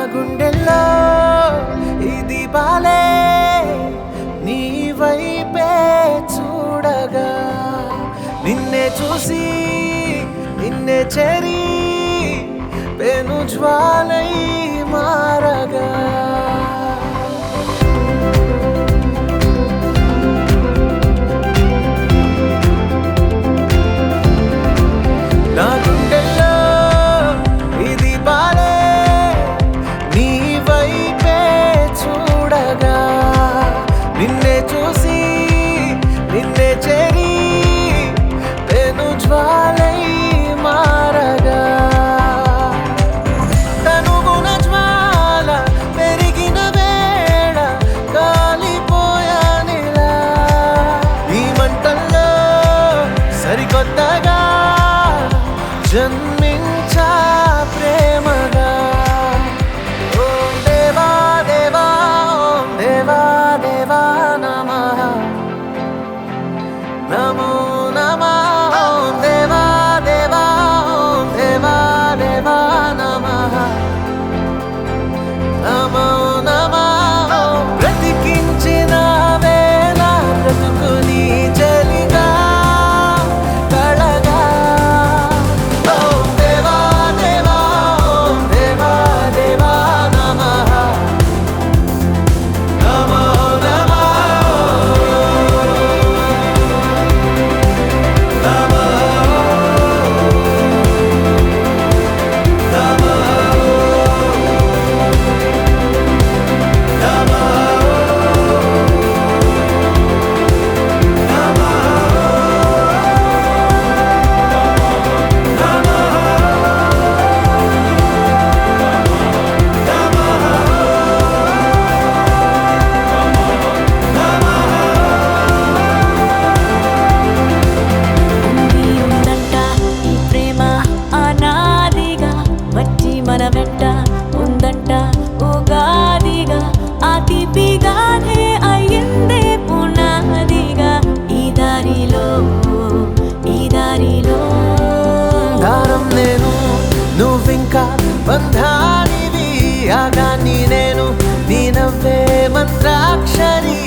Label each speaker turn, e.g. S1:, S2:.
S1: గుండెల్లో ఇది బాలే నీ వైపే చూడగా నిన్నే చూసి నిన్నే చెరి పెను జ్వాలై మారగా నా గుండెల్లో ఇది బాలే నీ వైపే చూడగా నిన్నే చూసి నిన్నే చెరి పెను జ్వాలై మారగా కనుగుణ జ్వాల పెరిగిన వేళ కాలిపోయానిలా ఈ మంటల్లో సరికొత్తగా జన్మించా ప్రేమగా ఓం దేవా దేవా ఓం దేవా దేవా నమః నమో నమః ఓం దేవా దేవా ఓం దేవా దేవా నమః నమో నమః ఓం బ్రతికించిన వేళ బ్రతుకుని చలిగా కళగా ఓం దేవా దేవా ఓం దేవా దేవా నమః నమో నమః
S2: ఉంది ఉందంట ఈ ప్రేమ అనాదిగా వచ్చి మన వెంట ఉందంట ఉగాదిగా ఆ తీపిగానే అయ్యిందే పునాదిగా ఈ దారిలో ఈ దారిలో
S1: దారం నేను నువ్వింకా బంధానివి ఆగాన్ని నేను నీ నవ్వే మంత్రాక్షరి